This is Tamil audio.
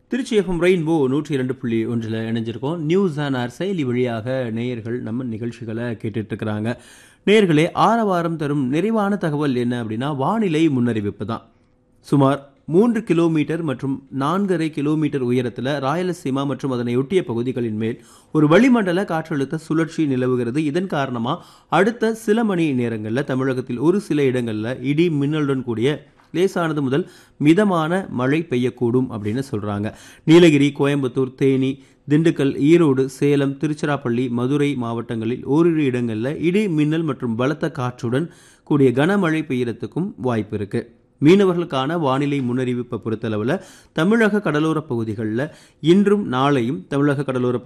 திருச்சி எஃப்எம் ரெயின்போ நூற்றி இரண்டு புள்ளி ஒன்றில் இணைஞ்சிருக்கோம் நியூஸ் ஆன் ஆர் செயலி வழியாக நேயர்கள் நம்ம நிகழ்ச்சிகளை கேட்டுட்டு இருக்கிறாங்க நேயர்களே ஆரவாரம் தரும் நிறைவான தகவல் என்ன அப்படின்னா வானிலை முன்னறிவிப்பு தான் சுமார் மூன்று கிலோமீட்டர் மற்றும் நான்கரை கிலோமீட்டர் உயரத்தில் ராயலசீமா மற்றும் அதனை ஒட்டிய பகுதிகளின் மேல் ஒரு வளிமண்டல காற்றழுத்த சுழற்சி நிலவுகிறது இதன் காரணமாக அடுத்த சில மணி நேரங்களில் தமிழகத்தில் ஒரு சில இடங்களில் இடி மின்னலுடன் கூடிய லேசானது முதல் மிதமான மழை பெய்யக்கூடும் அப்படின்னு சொல்றாங்க நீலகிரி கோயம்புத்தூர் தேனி திண்டுக்கல் ஈரோடு சேலம் திருச்சிராப்பள்ளி மதுரை மாவட்டங்களில் ஓரிரு இடங்களில் இடி மின்னல் மற்றும் பலத்த காற்றுடன் கூடிய கனமழை பெய்யறதுக்கும் வாய்ப்பு இருக்கு மீனவர்களுக்கான வானிலை முன்னறிவிப்பை பொறுத்தளவில் தமிழக கடலோர பகுதிகளில் இன்றும் நாளையும் தமிழக கடலோர